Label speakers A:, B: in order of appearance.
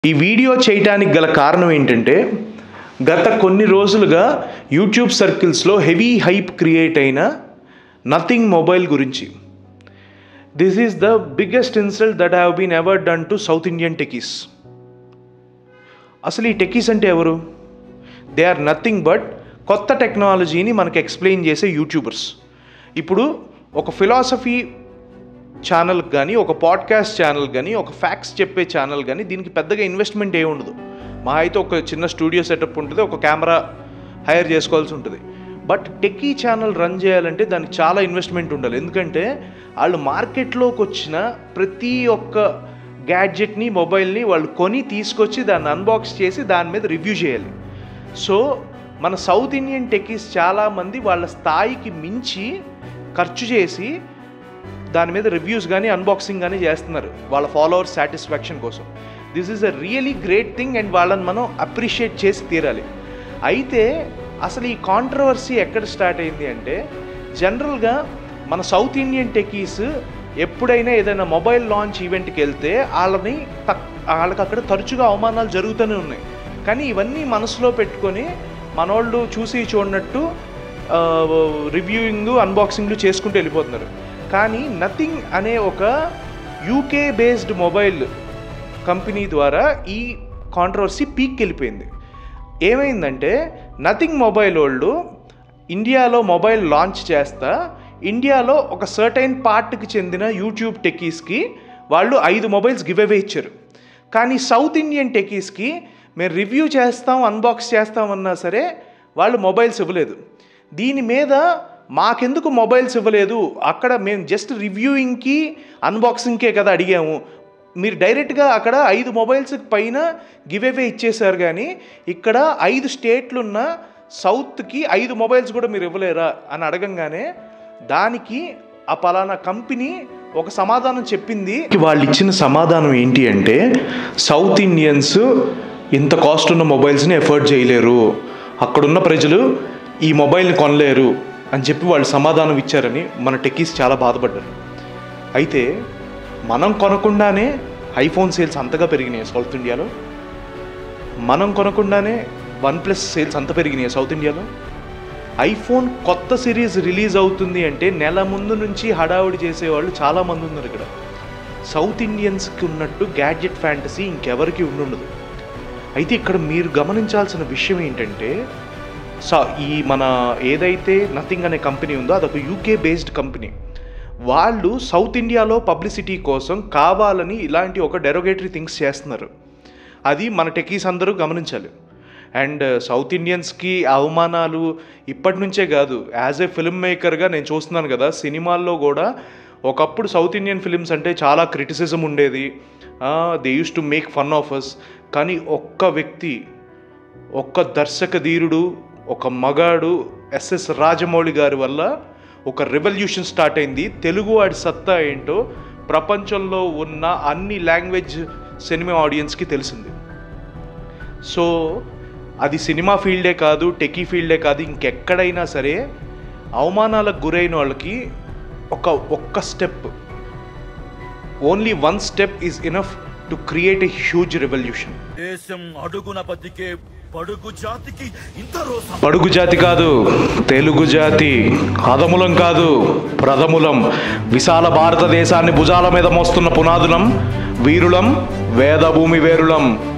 A: ఈ వీడియో చేయటానికి గల కారణం ఏంటంటే గత కొన్ని రోజులుగా యూట్యూబ్ సర్కిల్స్లో హెవీ హైప్ క్రియేట్ అయిన నథింగ్ మొబైల్ గురించి this is the biggest insult that have been ever done to South Indian techies అసలు ఈ టెకీస్ అంటే ఎవరు దే ఆర్ నథింగ్ బట్ కొత్త టెక్నాలజీని మనకు ఎక్స్ప్లెయిన్ చేసే యూట్యూబర్స్ ఇప్పుడు ఒక ఫిలాసఫీ ఛానల్ కానీ ఒక పాడ్కాస్ట్ ఛానల్ కానీ ఒక ఫ్యాక్ట్స్ చెప్పే ఛానల్ కానీ దీనికి పెద్దగా ఇన్వెస్ట్మెంట్ ఏ ఉండదు మా అయితే ఒక చిన్న స్టూడియో సెటప్ ఉంటుంది ఒక కెమెరా హైర్ చేసుకోవాల్సి ఉంటుంది బట్ టెక్కీ ఛానల్ రన్ చేయాలంటే దానికి చాలా ఇన్వెస్ట్మెంట్ ఉండాలి ఎందుకంటే వాళ్ళు మార్కెట్లోకి వచ్చిన ప్రతి ఒక్క గ్యాడ్జెట్ని మొబైల్ని వాళ్ళు కొని తీసుకొచ్చి దాన్ని అన్బాక్స్ చేసి దాని మీద రివ్యూ చేయాలి సో మన సౌత్ ఇండియన్ టెక్కీస్ చాలామంది వాళ్ళ స్థాయికి మించి ఖర్చు చేసి దాని మీద రివ్యూస్ కానీ అన్బాక్సింగ్ కానీ చేస్తున్నారు వాళ్ళ ఫాలోవర్స్ సాటిస్ఫాక్షన్ కోసం this is a really great thing and వాళ్ళని మనం అప్రిషియేట్ చేసి తీరాలి అయితే అసలు ఈ కాంట్రవర్సీ ఎక్కడ స్టార్ట్ అయింది అంటే జనరల్గా మన సౌత్ ఇండియన్ టెకీస్ ఎప్పుడైనా ఏదైనా మొబైల్ లాంచ్ ఈవెంట్కి వెళ్తే వాళ్ళని తక్ వాళ్ళకి అక్కడ తరచుగా అవమానాలు జరుగుతూనే ఉన్నాయి కానీ ఇవన్నీ మనసులో పెట్టుకొని మనోళ్ళు చూసి చూడనట్టు రివ్యూయింగ్ అన్బాక్సింగ్లు చేసుకుంటూ వెళ్ళిపోతున్నారు కానీ నథింగ్ అనే ఒక యూకే బేస్డ్ మొబైల్ కంపెనీ ద్వారా ఈ కాంట్రవర్సీ పీక్ వెళ్ళిపోయింది ఏమైందంటే నథింగ్ మొబైల్ వాళ్ళు ఇండియాలో మొబైల్ లాంచ్ చేస్తా ఇండియాలో ఒక సర్టైన్ పార్ట్కి చెందిన యూట్యూబ్ టెకీస్కి వాళ్ళు ఐదు మొబైల్స్ గివ్ అవే ఇచ్చారు కానీ సౌత్ ఇండియన్ టెకీస్కి మేము రివ్యూ చేస్తాం అన్బాక్స్ చేస్తామన్నా సరే వాళ్ళు మొబైల్స్ ఇవ్వలేదు దీని మీద మాకెందుకు మొబైల్స్ ఇవ్వలేదు అక్కడ మేము జస్ట్ రివ్యూయింగ్కి అన్బాక్సింగ్కే కదా అడిగాము మీరు డైరెక్ట్గా అక్కడ ఐదు మొబైల్స్ పైన గివ్ అవే ఇచ్చేశారు కానీ ఇక్కడ ఐదు స్టేట్లున్న సౌత్కి ఐదు మొబైల్స్ కూడా మీరు ఇవ్వలేరా అని అడగంగానే దానికి ఆ పలానా కంపెనీ ఒక సమాధానం చెప్పింది వాళ్ళు ఇచ్చిన సమాధానం ఏంటి అంటే సౌత్ ఇండియన్స్ ఇంత కాస్ట్ ఉన్న మొబైల్స్ని ఎఫర్ట్ చేయలేరు అక్కడున్న ప్రజలు ఈ మొబైల్ని కొనలేరు అని చెప్పి వాళ్ళు సమాధానం ఇచ్చారని మన టెక్కీస్ చాలా బాధపడ్డారు అయితే మనం కొనకుండానే ఐఫోన్ సేల్స్ అంతగా పెరిగినాయి సౌత్ ఇండియాలో మనం కొనకుండానే వన్ ప్లస్ సేల్స్ అంత పెరిగినాయి సౌత్ ఇండియాలో ఐఫోన్ కొత్త సిరీస్ రిలీజ్ అవుతుంది అంటే నెల ముందు నుంచి హడావుడి చేసేవాళ్ళు చాలామంది ఉన్నారు ఇక్కడ సౌత్ ఇండియన్స్కి ఉన్నట్టు గ్యాడ్జెట్ ఫ్యాంటసీ ఇంకెవరికి ఉండుండదు అయితే ఇక్కడ మీరు గమనించాల్సిన విషయం ఏంటంటే సా ఈ మన ఏదైతే నథింగ్ అనే కంపెనీ ఉందో అదొక యూకే బేస్డ్ కంపెనీ వాళ్ళు సౌత్ ఇండియాలో పబ్లిసిటీ కోసం కావాలని ఇలాంటి ఒక డెరోగేటరీ థింగ్స్ చేస్తున్నారు అది మన టెకీస్ అందరూ గమనించాలి అండ్ సౌత్ ఇండియన్స్కి అవమానాలు ఇప్పటి నుంచే కాదు యాజ్ ఏ ఫిల్మ్ మేకర్గా నేను చూస్తున్నాను కదా సినిమాల్లో కూడా ఒకప్పుడు సౌత్ ఇండియన్ ఫిలిమ్స్ అంటే చాలా క్రిటిసిజం ఉండేది they used to make fun of us కానీ ఒక్క వ్యక్తి ఒక్క దర్శక ధీరుడు ఒక మగాడు ఎస్ఎస్ రాజమౌళి గారి వల్ల ఒక రెవల్యూషన్ స్టార్ట్ అయింది తెలుగు వాడి సత్తా ఏంటో ప్రపంచంలో ఉన్న అన్ని లాంగ్వేజ్ సినిమా ఆడియన్స్కి తెలిసింది సో అది సినిమా ఫీల్డే కాదు టెకీ ఫీల్డే కాదు ఇంకెక్కడైనా సరే అవమానాలకు గురైన వాళ్ళకి ఒక ఒక్క step only one step is enough to create a huge revolution
B: దేశం అడుగున బతికే పడుగు జాతికి ఇంత రోజు
A: బడుగు జాతి కాదు తెలుగు జాతి అదములం కాదు ప్రథములం విశాల భారతదేశాన్ని భుజాల మీద మోస్తున్న పునాదులం వీరులం వేదభూమి వేరులం